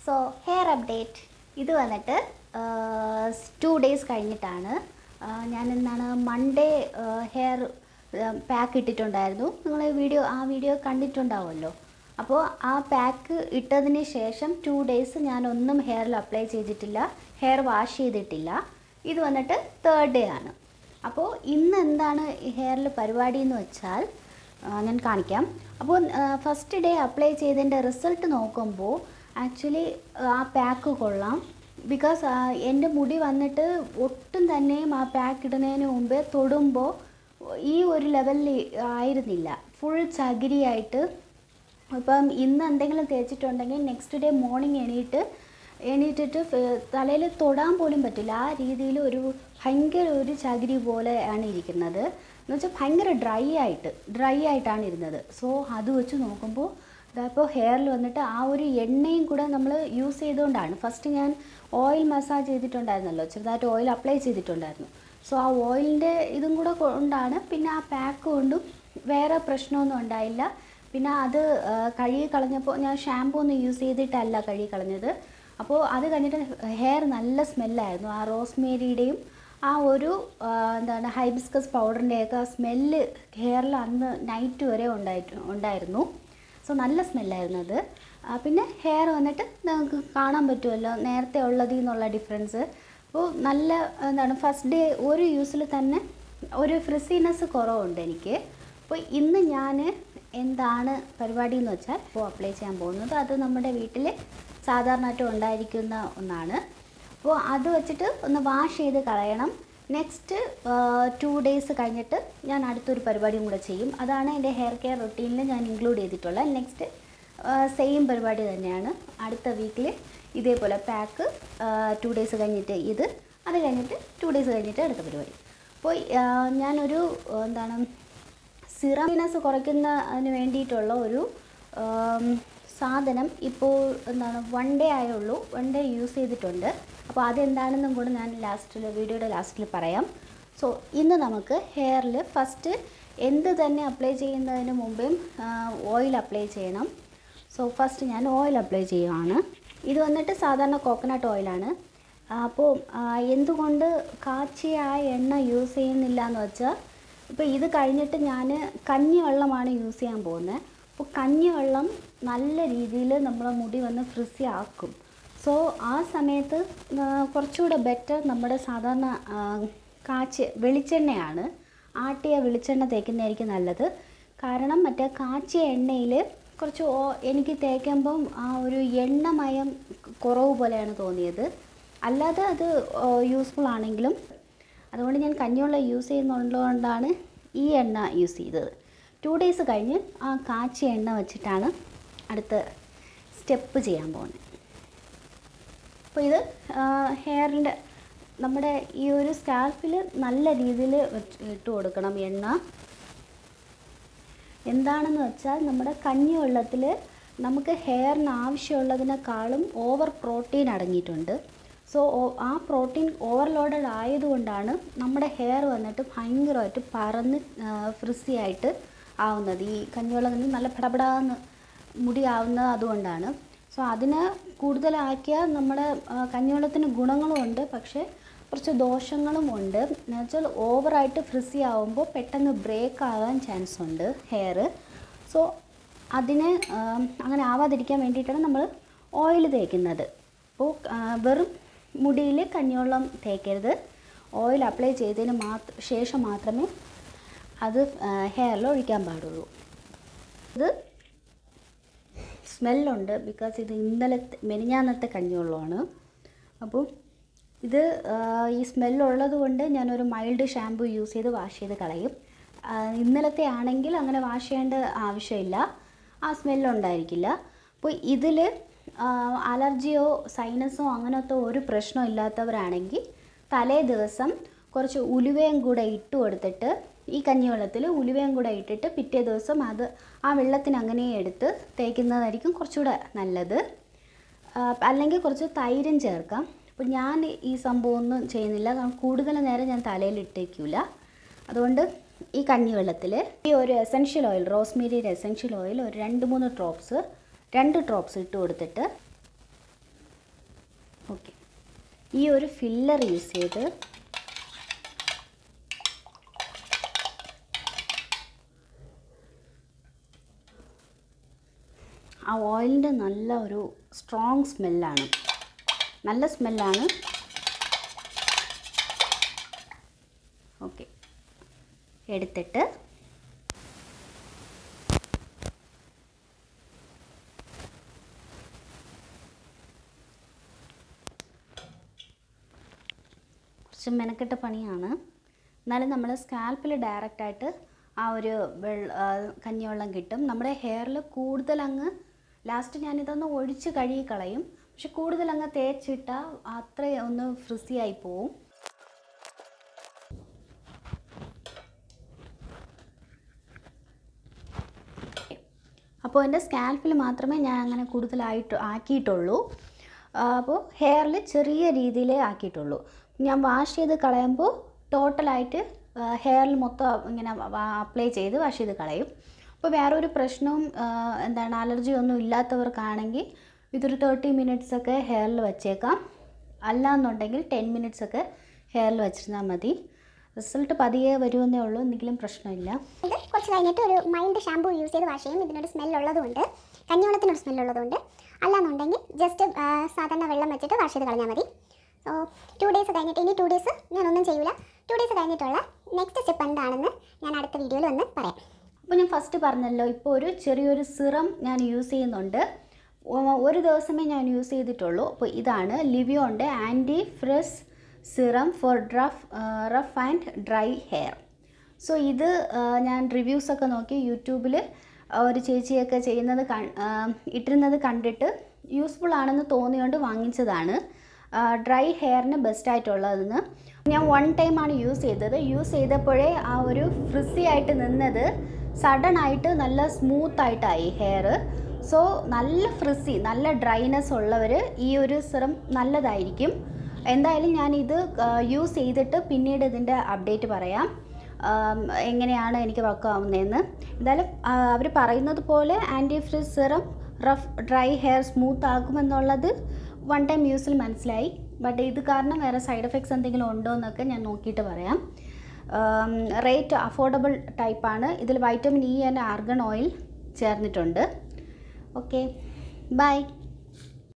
so hair update ഇത് വന്നിട്ട് two days കഴിഞ്ഞിട്ടാണ് ആ, ഞാൻ എന്താണ് മൺഡേ ഹെയർ പാക്ക് ഇട്ടിട്ടുണ്ടായിരുന്നു നിങ്ങൾ വീഡിയോ ആ വീഡിയോ കണ്ടിട്ടുണ്ടാവുമല്ലോ അപ്പോൾ ആ പാക്ക് ഇട്ടതിന് ശേഷം ടു ഡേയ്സ് ഞാൻ ഒന്നും ഹെയറിൽ അപ്ലൈ ചെയ്തിട്ടില്ല ഹെയർ വാഷ് ചെയ്തിട്ടില്ല ഇത് വന്നിട്ട് തേർഡ് ഡേ ആണ് അപ്പോൾ ഇന്ന് എന്താണ് ഹെയറിൽ പരിപാടി എന്ന് വെച്ചാൽ ആ, ഞാൻ കാണിക്കാം അപ്പോൾ ഫസ്റ്റ് ഡേ അപ്ലൈ ചെയ്തതിൻ്റെ റിസൾട്ട് നോക്കുമ്പോൾ ആക്ച്വലി ആ പാക്ക് കൊള്ളാം ബിക്കോസ് എൻ്റെ മുടി വന്നിട്ട് ഒട്ടും തന്നെയും ആ പാക്ക് ഇടുന്നതിന് മുമ്പേ തൊടുമ്പോൾ ഈ ഒരു ലെവലിൽ ആയിരുന്നില്ല ഫുൾ ചകിരിയായിട്ട് ഇപ്പം ഇന്ന് എന്തെങ്കിലും തേച്ചിട്ടുണ്ടെങ്കിൽ നെക്സ്റ്റ് ഡേ മോർണിംഗ് എണീറ്റ് എണീറ്റിട്ട് തലയിൽ തൊടാൻ പോലും പറ്റില്ല ആ രീതിയിൽ ഒരു ഭയങ്കര ഒരു ചകിരി പോലെ ആണ് ഇരിക്കുന്നത് എന്ന് വെച്ചാൽ ഭയങ്കര ഡ്രൈ ആയിട്ട് ഡ്രൈ ആയിട്ടാണ് ഇരുന്നത് സോ അത് വെച്ച് നോക്കുമ്പോൾ ഇപ്പോൾ ഹെയറിൽ വന്നിട്ട് ആ ഒരു എണ്ണയും കൂടെ നമ്മൾ യൂസ് ചെയ്തുകൊണ്ടാണ് ഫസ്റ്റ് ഞാൻ ഓയിൽ മസാജ് ചെയ്തിട്ടുണ്ടായിരുന്നല്ലോ ചെറുതായിട്ട് ഓയിൽ അപ്ലൈ ചെയ്തിട്ടുണ്ടായിരുന്നു സോ ആ ഓയിലിൻ്റെ ഇതും കൂടെ കൊണ്ടാണ് പിന്നെ ആ പാക്ക് കൊണ്ടും വേറെ പ്രശ്നമൊന്നും ഉണ്ടായില്ല പിന്നെ അത് ആ, കഴുകി കളഞ്ഞപ്പോൾ ഞാൻ ഷാമ്പൂ ഒന്നും യൂസ് ചെയ്തിട്ടല്ല കഴുകി കളഞ്ഞത് അപ്പോൾ അത് കഴിഞ്ഞിട്ട് ഹെയർ നല്ല സ്മെല്ലായിരുന്നു ആ റോസ്മേരിയുടെയും ആ ഒരു ആ, എന്താണ് ഹൈബിസ്കസ് പൗഡറിൻ്റെയൊക്കെ സ്മെല്ല് ഹെയറിൽ അന്ന് നൈറ്റ് വരെ ഉണ്ടായിട്ട് ഉണ്ടായിരുന്നു സോ നല്ല സ്മെല്ലായിരുന്നു അത് ആ, പിന്നെ ഹെയർ വന്നിട്ട് നമുക്ക് കാണാൻ പറ്റുമല്ലോ നേരത്തെ ഉള്ളതിൽ നിന്നുള്ള ഡിഫറൻസ് അപ്പോൾ നല്ല എന്താണ് ഫസ്റ്റ് ഡേ ഒരു യൂസിൽ തന്നെ ഒരു ഫ്രിസിനെസ് കുറവുണ്ട് എനിക്ക് അപ്പോൾ ഇന്ന് ഞാൻ എന്താണ് പരിപാടി എന്ന് വെച്ചാൽ ഇപ്പോൾ അപ്ലൈ ചെയ്യാൻ പോകുന്നത് അത് നമ്മുടെ വീട്ടിൽ സാധാരണയായിട്ട് ഉണ്ടായിരിക്കുന്ന ഒന്നാണ് അപ്പോൾ അത് വെച്ചിട്ട് ഒന്ന് വാഷ് ചെയ്ത് കളയണം നെക്സ്റ്റ് ടു ഡേയ്സ് കഴിഞ്ഞിട്ട് ഞാൻ അടുത്തൊരു പരിപാടിയും കൂടെ ചെയ്യും അതാണ് എൻ്റെ ഹെയർ കെയർ റൊട്ടീനിൽ ഞാൻ ഇൻക്ലൂഡ് ചെയ്തിട്ടുള്ളത് നെക്സ്റ്റ് സെയിം പരിപാടി തന്നെയാണ് അടുത്ത വീക്കിൽ ഇതേപോലെ പാക്ക് ടു ഡേയ്സ് കഴിഞ്ഞിട്ട് ഇത് അത് കഴിഞ്ഞിട്ട് ടു ഡേയ്സ് കഴിഞ്ഞിട്ട് അടുത്ത പരിപാടി അപ്പോൾ ആ, ഞാനൊരു ആ, എന്താണ് സിറമിനസ് കുറയ്ക്കുന്നതിന് വേണ്ടിയിട്ടുള്ള ഒരു ആം, സാധനം ഇപ്പോൾ എന്താണ് വൺ ഡേ ആയുള്ളൂ വൺ ഡേ യൂസ് ചെയ്തിട്ടുണ്ട് അപ്പോൾ അതെന്താണെന്നും കൂടെ ഞാൻ ലാസ്റ്റിൽ വീഡിയോയുടെ ലാസ്റ്റിൽ പറയാം സോ ഇന്ന് നമുക്ക് ഹെയറിൽ ഫസ്റ്റ് എന്ത് തന്നെ അപ്ലൈ ചെയ്യുന്നതിന് മുമ്പേയും ഓയിൽ അപ്ലൈ ചെയ്യണം സോ ഫസ്റ്റ് ഞാൻ ഓയിൽ അപ്ലൈ ചെയ്യുവാണ് ഇത് വന്നിട്ട് സാധാരണ കോക്കനട്ട് ഓയിലാണ് അപ്പോൾ എന്തുകൊണ്ട് കാച്ചിയ ആ എണ്ണ യൂസ് ചെയ്യുന്നില്ല എന്ന് വെച്ചാൽ ഇപ്പോൾ ഇത് കഴിഞ്ഞിട്ട് ഞാൻ കഞ്ഞിവെള്ളമാണ് യൂസ് ചെയ്യാൻ പോകുന്നത് അപ്പോൾ കഞ്ഞിവെള്ളം നല്ല രീതിയിൽ നമ്മളെ മുടി വന്ന് ഫ്രിസി ആക്കും സോ ആ സമയത്ത് ആ, കുറച്ചുകൂടെ ബെറ്റർ നമ്മുടെ സാധാരണ ആ, കാച്ച് വെളിച്ചെണ്ണയാണ് ആട്ടിയ വെളിച്ചെണ്ണ തേക്കുന്നതായിരിക്കും നല്ലത് കാരണം മറ്റേ കാച്ചിയ എണ്ണയിൽ കുറച്ച് ഓ- എനിക്ക് തേക്കുമ്പം ആ ഒരു എണ്ണമയം കുറവ് പോലെയാണ് തോന്നിയത് അല്ലാതെ അത് യൂസ്ഫുൾ ആണെങ്കിലും അതുകൊണ്ട് ഞാൻ കഞ്ഞിവെള്ളം യൂസ് ചെയ്യുന്നുള്ളതുകൊണ്ടാണ് ഈ എണ്ണ യൂസ് ചെയ്തത് ടു ഡേയ്സ് കഴിഞ്ഞ് ആ കാച്ചിയ എണ്ണ വെച്ചിട്ടാണ് അടുത്ത സ്റ്റെപ്പ് ചെയ്യാൻ പോകുന്നത് അപ്പോൾ ഇത് ഹെയറിൻ്റെ നമ്മുടെ ഈ ഒരു സ്കാൽപ്പിൽ നല്ല രീതിയിൽ ഇട്ട് കൊടുക്കണം എണ്ണ എന്താണെന്ന് വെച്ചാൽ നമ്മുടെ കഞ്ഞിവെള്ളത്തിൽ നമുക്ക് ഹെയറിന് ആവശ്യമുള്ളതിനേക്കാളും ഓവർ പ്രോട്ടീൻ അടങ്ങിയിട്ടുണ്ട് സോ ആ പ്രോട്ടീൻ ഓവർലോഡഡ് ആയതുകൊണ്ടാണ് നമ്മുടെ ഹെയർ വന്നിട്ട് ഭയങ്കരമായിട്ട് പറന്ന് ഫ്രിസി ആയിട്ട് ആവുന്നത് ഈ കഞ്ഞിവെള്ളം നിന്ന് നല്ല പടപടാന്ന് മുടി ആവുന്നത് അതുകൊണ്ടാണ് സോ അതിനെ കൂടുതലാക്കിയാൽ നമ്മുടെ ആ, കഞ്ഞിവെള്ളത്തിന് ഗുണങ്ങളുമുണ്ട് പക്ഷേ കുറച്ച് ദോഷങ്ങളും ഉണ്ട് എന്നുവെച്ചാൽ ഓവറായിട്ട് ഫ്രിസി ആവുമ്പോൾ പെട്ടെന്ന് ബ്രേക്ക് ആകാൻ ചാൻസ് ഉണ്ട് ഹെയർ സോ അതിന് ആം, അങ്ങനെ ആവാതിരിക്കാൻ വേണ്ടിയിട്ടാണ് നമ്മൾ ഓയിൽ തേക്കുന്നത് അപ്പോൾ ആ, വെറും മുടിയിൽ കഞ്ഞിവെള്ളം തേക്കരുത് ഓയിൽ അപ്ലൈ ചെയ്തതിന് മാത്ര ശേഷം മാത്രമേ അത് ഹെയറിൽ ഒഴിക്കാൻ പാടുള്ളൂ ഇത് സ്മെല്ലുണ്ട് ബിക്കോസ് ഇത് ഇന്നലത്തെ മെനിഞ്ഞാന്നത്തെ കഞ്ഞിവെള്ളമാണ് അപ്പോൾ ഇത് ആ, ഈ സ്മെല്ലുള്ളത് കൊണ്ട് ഞാനൊരു മൈൽഡ് ഷാമ്പു യൂസ് ചെയ്ത് വാഷ് ചെയ്ത് കളയും ആ, ഇന്നലത്തെ ആണെങ്കിൽ അങ്ങനെ വാഷ് ചെയ്യേണ്ട ആവശ്യമില്ല ആ സ്മെല്ലുണ്ടായിരിക്കില്ല അപ്പോൾ ഇതിൽ അലർജിയോ സൈനസോ അങ്ങനത്തെ ഒരു പ്രശ്നം ഇല്ലാത്തവരാണെങ്കിൽ തലേ ദിവസം കുറച്ച് ഉലുവയും കൂടെ ഇട്ട് കൊടുത്തിട്ട് ഈ കഞ്ഞിവെള്ളത്തിൽ ഉലുവയും കൂടെ ഇട്ടിട്ട് പിറ്റേ ദിവസം അത് ആ വെള്ളത്തിന് അങ്ങനെ എടുത്ത് തേക്കുന്നതായിരിക്കും കുറച്ചുകൂടെ നല്ലത് ആ, അല്ലെങ്കിൽ കുറച്ച് തൈരും ചേർക്കാം അപ്പോൾ ഞാൻ ഈ സംഭവം ഒന്നും ചെയ്യുന്നില്ല കാരണം കൂടുതൽ നേരം ഞാൻ തലയിൽ ഇട്ടേക്കില്ല അതുകൊണ്ട് ഈ കഞ്ഞിവെള്ളത്തിൽ ഈ ഒരു എസൻഷ്യൽ ഓയിൽ റോസ്മേരിയുടെ എസൻഷ്യൽ ഓയിൽ ഒരു രണ്ട് മൂന്ന് ഡ്രോപ്സ് രണ്ട് ഡ്രോപ്സ് ഇട്ട് കൊടുത്തിട്ട് ഈ ഒരു ഫില്ലർ യൂസ് ചെയ്ത് ആ ഓയിലിൻ്റെ നല്ല ഒരു സ്ട്രോങ് സ്മെല്ലാണ് നല്ല സ്മെല്ലാണ് ഓക്കെ എടുത്തിട്ട് കുറച്ച് മെനക്കെട്ട പണിയാണ് എന്നാലും നമ്മൾ സ്കാൽപ്പിൽ ഡയറക്റ്റായിട്ട് ആ ഒരു വെള്ള ആ, കഞ്ഞിവെള്ളം കിട്ടും നമ്മുടെ ഹെയറിൽ കൂടുതൽ അങ്ങ് ലാസ്റ്റ് ഞാനിതൊന്ന് ഒഴിച്ച് കഴുകി കളയും പക്ഷെ കൂടുതൽ അങ്ങ് തേച്ചിട്ടാൽ അത്ര ഒന്ന് ഫ്രിസി ആയി പോവും അപ്പോൾ എൻ്റെ സ്കാൽപ്പിൽ മാത്രമേ ഞാൻ അങ്ങനെ കൂടുതലായിട്ട് ആക്കിയിട്ടുള്ളൂ ആ, അപ്പോൾ ഹെയറിൽ ചെറിയ രീതിയിലേ ആക്കിയിട്ടുള്ളൂ ഞാൻ വാഷ് ചെയ്ത് കളയുമ്പോൾ ടോട്ടലായിട്ട് ഹെയറിൽ മൊത്തം ഇങ്ങനെ അപ്ലൈ ചെയ്ത് വാഷ് ചെയ്ത് കളയും അപ്പോൾ വേറൊരു പ്രശ്നവും ആ, എന്താണ് അലർജി ഒന്നും ഇല്ലാത്തവർക്കാണെങ്കിൽ ഇതൊരു തേർട്ടി മിനിറ്റ്സ് ഒക്കെ ഹെയറിൽ വെച്ചേക്കാം അല്ല എന്നുണ്ടെങ്കിൽ ടെൻ മിനിറ്റ്സ് ഒക്കെ ഹെയറിൽ വെച്ചിരുന്നാൽ മതി റിസൾട്ട് പതിയെ വരുമെന്നേ ഉള്ളൂ എന്തെങ്കിലും പ്രശ്നമില്ല ഇത് കുറച്ച് കഴിഞ്ഞിട്ട് ഒരു മൈൽഡ് ഷാമ്പൂ യൂസ് ചെയ്ത് വാഷ് ചെയ്യും ഇതിനൊരു സ്മെൽ ഉള്ളതുകൊണ്ട് കഞ്ഞിവെള്ളത്തിനൊരു സ്മെൽ ഉള്ളതുകൊണ്ട് അല്ലാന്നുണ്ടെങ്കിൽ ജസ്റ്റ് സാധാരണ വെള്ളം വെച്ചിട്ട് വാഷ് ചെയ്ത് കളഞ്ഞാൽ മതി സോ ടു ഡേയ്സ് കഴിഞ്ഞിട്ട് ഇനി ടു ഡേയ്സ് ഞാനൊന്നും ചെയ്യൂല ടു ഡേയ്സ് കഴിഞ്ഞിട്ടുള്ള നെക്സ്റ്റ് സ്റ്റെപ്പ് എന്താണെന്ന് ഞാൻ അടുത്ത വീഡിയോയിൽ വന്ന് പറയാം അപ്പോൾ ഞാൻ ഫസ്റ്റ് പറഞ്ഞല്ലോ ഇപ്പോൾ ഒരു ചെറിയൊരു സിറം ഞാൻ യൂസ് ചെയ്യുന്നുണ്ട് ഒ- ഒരു ദിവസമേ ഞാൻ യൂസ് ചെയ്തിട്ടുള്ളൂ അപ്പോൾ ഇതാണ് ലിവിയോൻ്റെ anti frizz serum for dry rough and dry hair so ഇത് ആ, ഞാൻ റിവ്യൂസൊക്കെ നോക്കി യൂട്യൂബിൽ ഒരു ചേച്ചിയൊക്കെ ചെയ്യുന്നത് കൺ- ആ, ഇട്ടിരുന്നത് കണ്ടിട്ട് യൂസ്ഫുൾ ആണെന്ന് തോന്നിയോണ്ട് വാങ്ങിച്ചതാണ് ഡ്രൈ ഹെയറിന് ബെസ്റ്റ് ആയിട്ടുള്ളതെന്ന് ഞാൻ വൺ ടൈമാണ് യൂസ് ചെയ്തത് യൂസ് ചെയ്തപ്പോഴേ ആ ഒരു ഫ്രിസി ആയിട്ട് നിന്നത് സഡൻ ആയിട്ട് നല്ല സ്മൂത്ത് ആയിട്ടായി ഹെയർ സോ നല്ല ഫ്രിസി നല്ല ഡ്രൈനെസ് ഉള്ളവർ ഈ ഒരു സിറം നല്ലതായിരിക്കും എന്തായാലും ഞാനിത് യൂസ് ചെയ്തിട്ട് പിന്നീട് ഇതിൻ്റെ അപ്ഡേറ്റ് പറയാം ആം, എങ്ങനെയാണ് എനിക്ക് വർക്ക് ആവുന്നതെന്ന് എന്തായാലും അവർ പറയുന്നത് പോലെ anti frizz serum rough dry hair smooth ആക്കുമെന്നുള്ളത് വൺ ടൈം യൂസിൽ മനസ്സിലായി ബട്ട് ഇത് കാരണം വേറെ സൈഡ് എഫക്ട്സ് എന്തെങ്കിലും ഉണ്ടോ എന്നൊക്കെ ഞാൻ നോക്കിയിട്ട് പറയാം റേറ്റ് അഫോർഡബിൾ ടൈപ്പാണ് ഇതിൽ vitamin E and argan oil ചേർന്നിട്ടുണ്ട് ഓക്കെ ബൈ